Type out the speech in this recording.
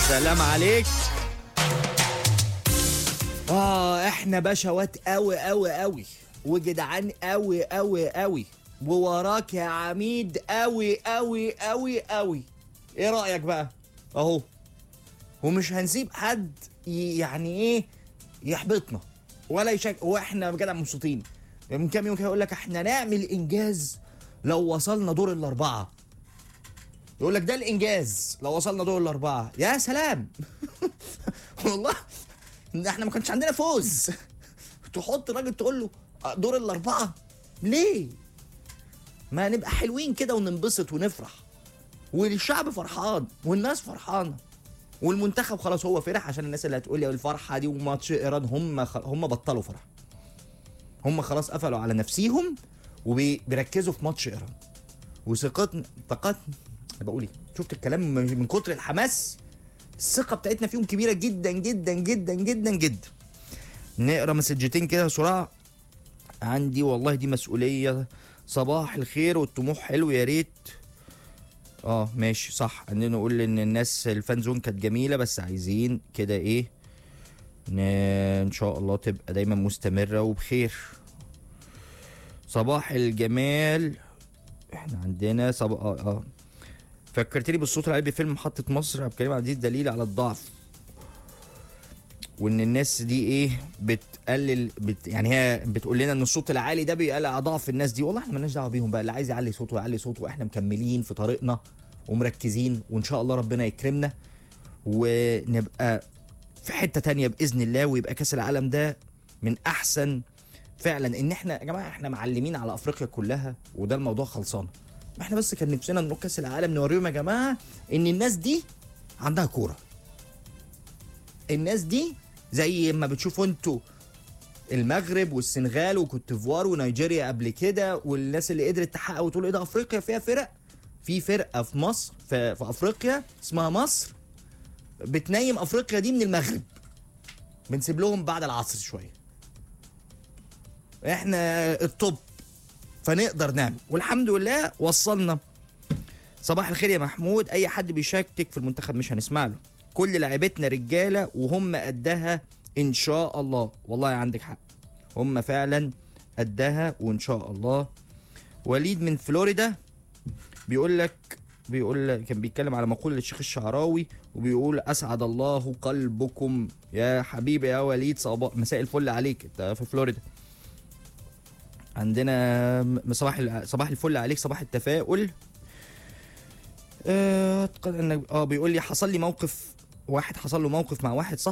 سلام عليك اه احنا بشوات قوي قوي قوي وجدعان قوي قوي قوي ووراك يا عميد قوي قوي قوي قوي ايه رايك بقى اهو ومش هنسيب حد ي- يعني ايه يحبطنا ولا يشك واحنا بجد مبسوطين من كام يوم كده يقول لك احنا نعمل انجاز لو وصلنا دور الاربعه يقول لك ده الانجاز لو وصلنا دور الاربعه يا سلام والله إن احنا ما كانش عندنا فوز تحط راجل تقول له دور الاربعه ليه ما نبقى حلوين كده وننبسط ونفرح والشعب فرحان والناس فرحانه والمنتخب خلاص هو فرح عشان الناس اللي هتقول لي الفرحه دي وماتش ايران هم خ... هم بطلوا فرح هم خلاص قفلوا على نفسيهم وبيركزوا في ماتش ايران وثقتنا طاقتنا بقول ايه شفت الكلام من من كتر الحماس الثقه بتاعتنا فيهم كبيره جدا جدا جدا جدا جدا نقرا مسجتين كده بسرعه عندي والله دي مسؤوليه صباح الخير والطموح حلو يا ريت اه ماشي صح عندنا نقول ان الناس الفان زون كانت جميله بس عايزين كده ايه ن- ان شاء الله تبقى دايما مستمره وبخير صباح الجمال احنا عندنا صب... اه اه فكرتني بالصوت العالي بفيلم محطة مصر عبد الكريم عبد العزيز دليل على الضعف وان الناس دي ايه بتقلل بت يعني هي بتقول لنا ان الصوت العالي ده بيقلل على ضعف الناس دي والله احنا مالناش دعوه بيهم بقى اللي عايز يعلي صوته يعلي صوته واحنا مكملين في طريقنا ومركزين وان شاء الله ربنا يكرمنا ونبقى في حته تانية باذن الله ويبقى كاس العالم ده من احسن فعلا ان احنا يا جماعه احنا معلمين على افريقيا كلها وده الموضوع خلصان احنا بس كان نفسنا نروح كاس العالم نوريهم يا جماعه ان الناس دي عندها كوره الناس دي زي ما بتشوفوا انتوا المغرب والسنغال وكوت ديفوار ونيجيريا قبل كده والناس اللي قدرت تحقق وتقول ايه ده افريقيا فيها فرق في فرقه في مصر في, في افريقيا اسمها مصر بتنيم افريقيا دي من المغرب بنسيب لهم بعد العصر شويه احنا الطب فنقدر نعمل والحمد لله وصلنا صباح الخير يا محمود اي حد بيشكك في المنتخب مش هنسمع له كل لاعبتنا رجاله وهم قدها ان شاء الله والله عندك حق هم فعلا قدها وان شاء الله وليد من فلوريدا بيقول لك بيقول لك كان بيتكلم على مقولة الشيخ الشعراوي وبيقول اسعد الله قلبكم يا حبيبي يا وليد صباح مساء الفل عليك انت في فلوريدا عندنا م- صباح ال- صباح الفل عليك صباح التفاؤل آه أعتقد انك اه بيقول لي حصل لي موقف واحد حصل له موقف مع واحد صاحبي